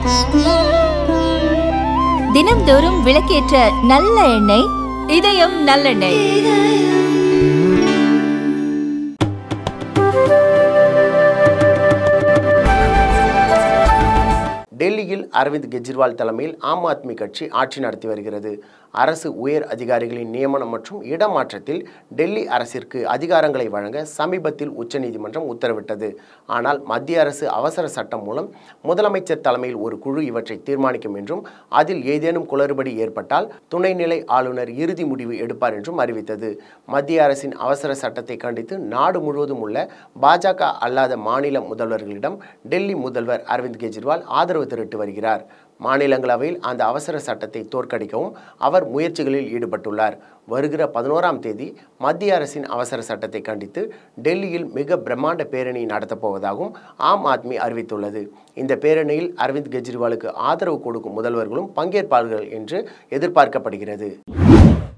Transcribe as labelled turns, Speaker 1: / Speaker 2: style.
Speaker 1: தினம்தோறும் விளக்கேற்ற நல்ல எண்ணெய் இதயம் நல்லெண்ணெய்
Speaker 2: டெல்லியில் அரவிந்த் கெஜ்ரிவால் தலைமையில் ஆம் ஆத்மி கட்சி ஆட்சி நடத்தி வருகிறது அரசு உயர் அதிகாரிகளின் நியமனம் மற்றும் இடமாற்றத்தில் டெல்லி அரசிற்கு அதிகாரங்களை வழங்க சமீபத்தில் உச்சநீதிமன்றம் உத்தரவிட்டது ஆனால் மத்திய அரசு அவசர சட்டம் மூலம் முதலமைச்சர் தலைமையில் ஒரு குழு இவற்றை தீர்மானிக்கும் என்றும் அதில் ஏதேனும் குளறுபடி ஏற்பட்டால் துணைநிலை ஆளுநர் இறுதி முடிவு எடுப்பார் என்றும் அறிவித்தது மத்திய அரசின் அவசர சட்டத்தை கண்டித்து நாடு முழுவதும் உள்ள பாஜக அல்லாத மாநில முதல்வர்களிடம் டெல்லி முதல்வர் அரவிந்த் கெஜ்ரிவால் ஆதரவு திரட்டு வருகிறார் மாநிலங்களவையில் அந்த அவசர சட்டத்தை தோற்கடிக்கவும் அவர் முயற்சிகளில் ஈடுபட்டுள்ளார் வருகிற பதினோராம் தேதி மத்திய அரசின் அவசர சட்டத்தை கண்டித்து டெல்லியில் மிக பிரம்மாண்ட பேரணி நடத்தப்போவதாகவும் ஆம் ஆத்மி அறிவித்துள்ளது இந்த பேரணியில் அரவிந்த் கெஜ்ரிவாலுக்கு ஆதரவு கொடுக்கும் முதல்வர்களும் பங்கேற்பார்கள் என்று எதிர்பார்க்கப்படுகிறது